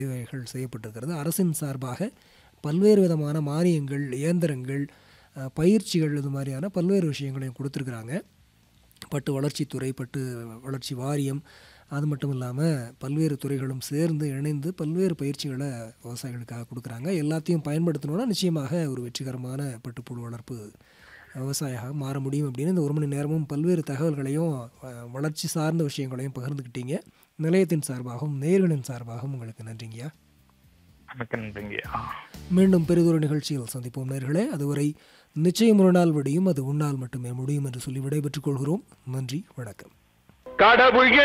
சேவைகள் செய்யப்பட்டிருக்கிறது அரசின் சார்பாக பல்வேறு விதமான மானியங்கள் இயந்திரங்கள் அஹ், பயிற்சிகள் இது மாதிரியான பல்வேறு விஷயங்களையும் கொடுத்துருக்குறாங்க பட்டு வளர்ச்சித்துறை பட்டு வளர்ச்சி வாரியம் அது மட்டும் இல்லாமல் பல்வேறு துறைகளும் சேர்ந்து இணைந்து பல்வேறு பயிற்சிகளை விவசாயிகளுக்காக கொடுக்குறாங்க எல்லாத்தையும் பயன்படுத்தணும்னா நிச்சயமாக ஒரு வெற்றிகரமான பட்டுப்புழு வளர்ப்பு விவசாயியாக மாற முடியும் அப்படின்னு இந்த ஒரு மணி நேரமும் பல்வேறு தகவல்களையும் அஹ், வளர்ச்சி சார்ந்த விஷயங்களையும் பகிர்ந்துக்கிட்டீங்க நிலையத்தின் சார்பாகவும் நேர்களின் சார்பாகவும் உங்களுக்கு நன்றிங்கய்யா மிக்க நன்றிங்கய்யா மீண்டும் பெரிதொரு நிகழ்ச்சியில் சந்திப்போம் நேர்களே அதுவரை நிச்சயம் ஒரு நாள் விடியும் அது உன்னால் மட்டுமே முடியும் என்று சொல்லி விடைபெற்றுக் கொள்கிறோம் நன்றி வணக்கம் கடவுள்